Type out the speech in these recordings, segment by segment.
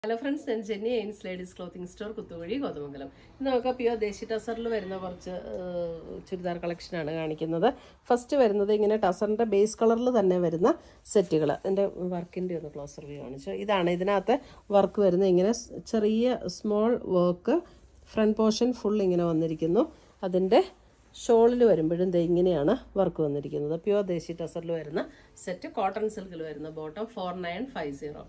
Hello friends ഞാൻ Jenny എയിൻസ് ladies clothing store Kuthukuzhi Kothamangalam ഇന്ന് നമുക്ക് പ്യുവർ ദേശി ടസറിൽ വരുന്ന കുറച്ച് ഏഹ്, ചുരിദാർ കളക്ഷനാണ് കാണിക്കുന്നത് ഫസ്റ്റ് വരുന്നത് ഇങ്ങനെ ടസറിൻ്റെ ബേസ് കളറിൽ തന്നെ വരുന്ന സെറ്റുകൾ എൻ്റെ വർക്കിൻ്റെ ഒന്ന് ക്ലോസർ വ്യൂ കാണിച്ചു ഇതാണ് ഇതിനകത്ത് വർക്ക് വരുന്നത് ഇങ്ങനെ സ് ചെറിയ small work front portion full ഇങ്ങനെ വന്നിരിക്കുന്നു അതിൻ്റെ ഷോളിൽ വരുമ്പോഴും ദേ ഇങ്ങനെയാണ് വർക്ക് വന്നിരിക്കുന്നത് പ്യുവർ ദേശി ടസറിൽ വരുന്ന സെറ്റ് കോട്ടൺ സിൽക്കിൽ വരുന്ന bottom four nine five zero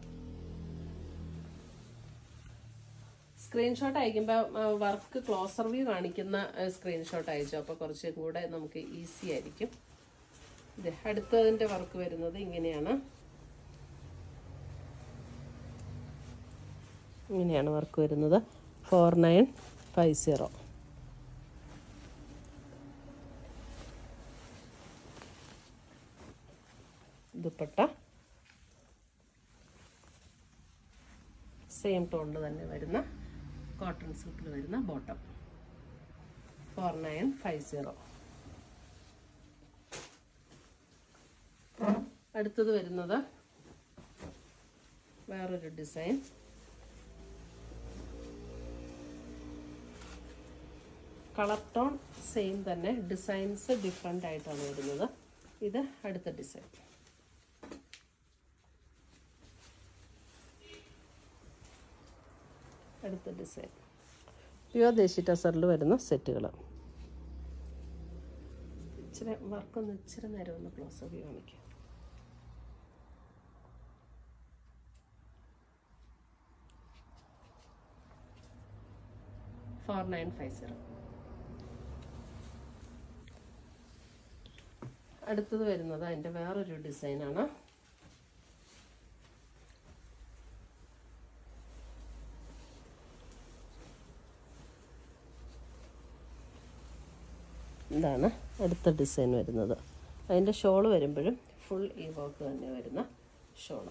screenshot അയക്കുമ്പോൾ വർക്ക് ക്ലോസർ വ്യൂ കാണിക്കുന്ന സ്ക്രീൻഷോട്ട് അയച്ചു അപ്പോൾ കുറച്ചും കൂടെ നമുക്ക് ഈസി ആയിരിക്കും ഇത് അടുത്തതിൻ്റെ വർക്ക് വരുന്നത് ഇങ്ങനെയാണ് ഇങ്ങനെയാണ് വർക്ക് വരുന്നത് four nine five zero dupatta same ടോണിൽ തന്നെ വരുന്ന കോട്ടൺ സിൽക്കിൽ വരുന്ന bottom four nine five zero അടുത്തത് വരുന്നത് വേറൊരു ഡിസൈൻ കളർ ടോൺ സെയിം തന്നെ ഡിസൈൻസ് ഡിഫറെൻ്റ് ആയിട്ടാണ് വരുന്നത് ഇത് അടുത്ത ഡിസൈൻ അടുത്ത ഡിസൈൻ പ്യുവർ ദേശി ടസറിൽ വരുന്ന സെറ്റുകൾ ഇച്ചിരി വർക്കൊന്ന് ഇച്ചിരി നേരം ഒന്ന് ക്ലോസ് ആക്കി കാണിക്കാം ഫോർ നയൻ ഫൈവ് സീറോ അടുത്തത് വരുന്നത് അതിൻ്റെ വേറൊരു ഡിസൈനാണ് ഇതാണ് അടുത്ത ഡിസൈൻ വരുന്നത് അതിൻ്റെ ഷോൾ വരുമ്പോഴും ഫുൾ ഈ വർക്ക് തന്നെ വരുന്ന ഷോള്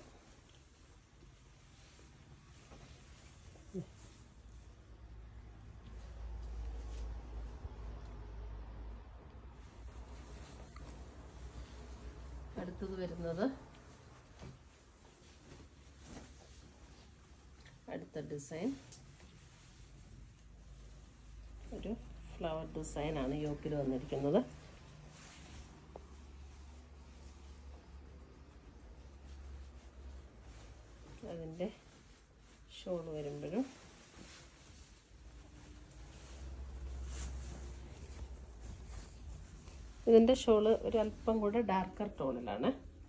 അടുത്തത് വരുന്നത് അടുത്ത ഡിസൈൻ ഒരു ഫ്ലവർ ഡിസൈനാണ് യോക്കിൽ വന്നിരിക്കുന്നത് അതിൻ്റെ ഷോൾ വരുമ്പോഴും ഇതിൻ്റെ ഷോള് ഒരു അല്പം കൂടെ ഡാർക്കർ ടോണിലാണ്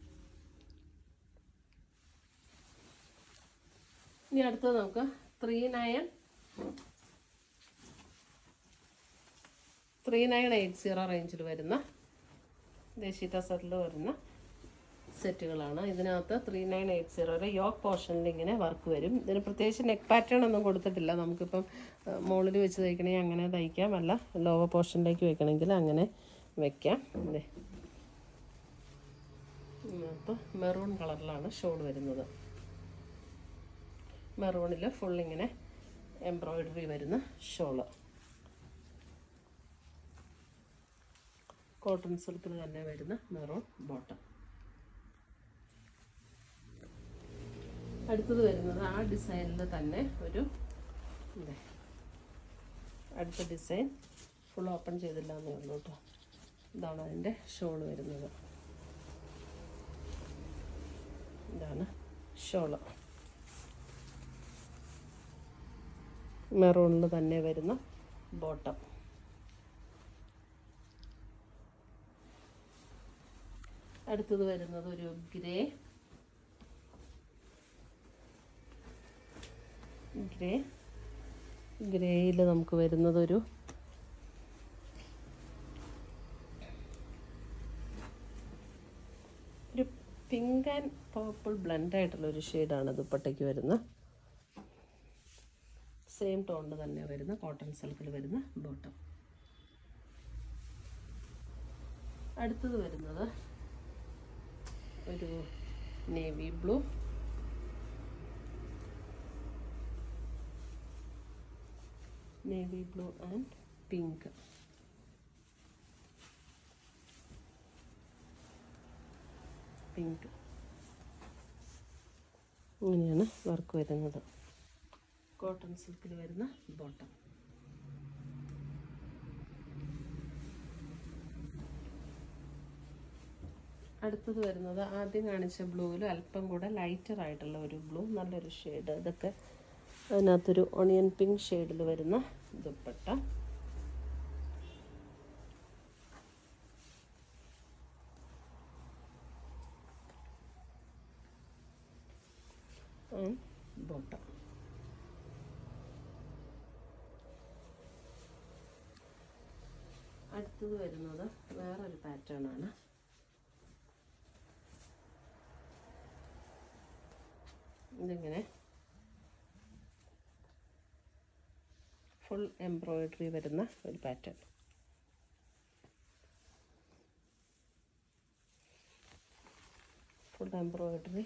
ഇനി അടുത്തത് നമുക്ക് three nine three nine eight zero റേഞ്ചിൽ വരുന്ന ദേശീയ ടസറിൽ വരുന്ന സെറ്റുകളാണ് ഇതിനകത്ത് ത്രീ നയൻ എയ്റ്റ് സീറോയുടെ യോക്ക് പോർഷനിൽ ഇങ്ങനെ വർക്ക് വരും ഇതിന് പ്രത്യേകിച്ച് നെക്ക് പാറ്റേൺ ഒന്നും കൊടുത്തിട്ടില്ല നമുക്കിപ്പം മുകളിൽ വെച്ച് തയ്ക്കണമെങ്കിൽ അങ്ങനെ തയ്ക്കാം അല്ല ലോവർ പോർഷനിലേക്ക് വെക്കണമെങ്കിൽ അങ്ങനെ വെക്കാം അല്ലേ ഇതിനകത്ത് മെറൂൺ കളറിലാണ് ഷോൾ വരുന്നത് മെറൂണിൽ ഫുൾ ഇങ്ങനെ എംബ്രോയിഡറി വരുന്ന ഷോള് കോട്ടൺ സിൽക്കിൽ തന്നെ വരുന്ന മെറൂൺ ബോട്ടം അടുത്തത് വരുന്നത് ആ ഡിസൈനിൽ തന്നെ ഒരു ഇതേ അടുത്ത ഡിസൈൻ ഫുൾ ഓപ്പൺ ചെയ്തില്ല എന്നേ ഉള്ളൂ കേട്ടോ ഇതാണ് അതിൻ്റെ ഷോൾ വരുന്നത് ഇതാണ് ഷോള് മെറൂണിൽ തന്നെ വരുന്ന ബോട്ടം അടുത്തത് വരുന്നത് ഒരു ഗ്രേ ഗ്രേ ഗ്രേയിൽ നമുക്ക് വരുന്നത് ഒരു ഒരു പിങ്ക് ആൻഡ് പർപ്പിൾ ബ്ലെൻഡ് ആയിട്ടുള്ള ഒരു ഷെയ്ഡാണ് ദുപ്പട്ടയ്ക്ക് വരുന്നത് സെയിം ടോണിൽ തന്നെ വരുന്ന കോട്ടൺ സിൽക്കിൽ വരുന്ന ബോട്ടം അടുത്തത് വരുന്നത് ഒരു navy blue navy blue and pink pink ഇങ്ങനെയാണ് വർക്ക് വരുന്നത് കോട്ടൺ സിൽക്കിൽ വരുന്ന ബോട്ടം അടുത്തത് വരുന്നത് ആദ്യം കാണിച്ച ബ്ലൂവിൽ അല്പം കൂടെ ലൈറ്റർ ആയിട്ടുള്ള ഒരു ബ്ലൂ നല്ലൊരു ഷെയ്ഡ് ഇതൊക്കെ അതിനകത്തൊരു ഓണിയൻ പിങ്ക് ഷെയ്ഡിൽ വരുന്ന ദുപ്പട്ട ബോട്ടം അടുത്തത് വരുന്നത് വേറൊരു പാറ്റേൺ ആണ് ഇതിങ്ങനെ ഫുൾ എംബ്രോയിഡറി വരുന്ന ഒരു പാറ്റേൺ ഫുൾ എംബ്രോയിഡറി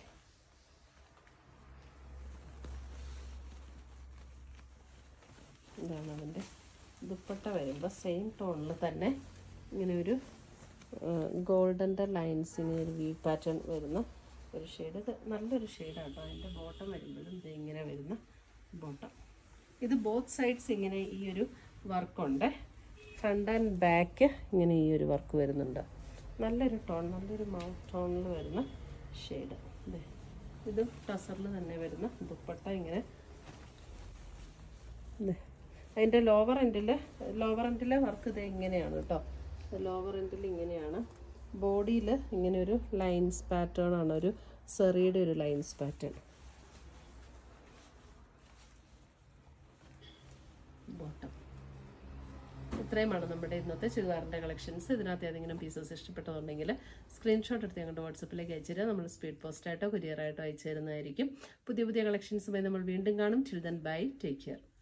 ഇതാണ് അതിൻ്റെ ദുപ്പട്ട വരുമ്പോൾ സെയിം ടോണിൽ തന്നെ ഇങ്ങനെ ഒരു ഗോൾഡൻ്റെ ലൈൻസ് ഇങ്ങനെ ഒരു വി പാറ്റേൺ വരുന്ന ഒരു ഷെയ്ഡ് ഇത് നല്ലൊരു ഷെയ്ഡാണ് കേട്ടോ അതിൻ്റെ ബോട്ടം വരുമ്പോഴും ഇത് ഇങ്ങനെ വരുന്ന ബോട്ടം ഇത് ബോത്ത് സൈഡ്സ് ഇങ്ങനെ ഈ ഒരു വർക്കുണ്ട് ഫ്രണ്ട് ആൻഡ് ബാക്ക് ഇങ്ങനെ ഈ ഒരു വർക്ക് വരുന്നുണ്ട് നല്ലൊരു ടോൺ നല്ലൊരു മൗത്ത് ടോണിൽ വരുന്ന ഷെയ്ഡ് ഇതേ ഇത് ടസറിൽ തന്നെ വരുന്ന ദുപ്പട്ട ഇങ്ങനെ ദേ. അതിൻ്റെ ലോവർ എൻഡിൽ ലോവർ എൻഡിലെ വർക്ക് ഇത് ഇങ്ങനെയാണ് കേട്ടോ ലോവർ എൻഡിൽ ഇങ്ങനെയാണ് ബോഡിയിൽ ഇങ്ങനെ ഒരു ലൈൻസ് പാറ്റേൺ ആണ് ഒരു സെറിയുടെ ഒരു ലൈൻസ് പാറ്റേൺ ബോട്ടം ഇത്രയുമാണ് നമ്മുടെ ഇന്നത്തെ ചുരിദാറിൻ്റെ കളക്ഷൻസ് ഇതിനകത്ത് ഏതെങ്കിലും പീസസ് ഇഷ്ടപ്പെട്ടതുണ്ടെങ്കിൽ സ്ക്രീൻഷോട്ട് എടുത്ത് ഞങ്ങളുടെ വാട്സപ്പിലേക്ക് അയച്ചുതരാം നമ്മൾ സ്പീഡ് പോസ്റ്റായിട്ടോ കൊറിയറായിട്ടോ അയച്ചു തരുന്നതായിരിക്കും പുതിയ പുതിയ കളക്ഷൻസുമായി നമ്മൾ വീണ്ടും കാണും ചിൽഡ്രൻ ബൈ ടേക്ക് കെയർ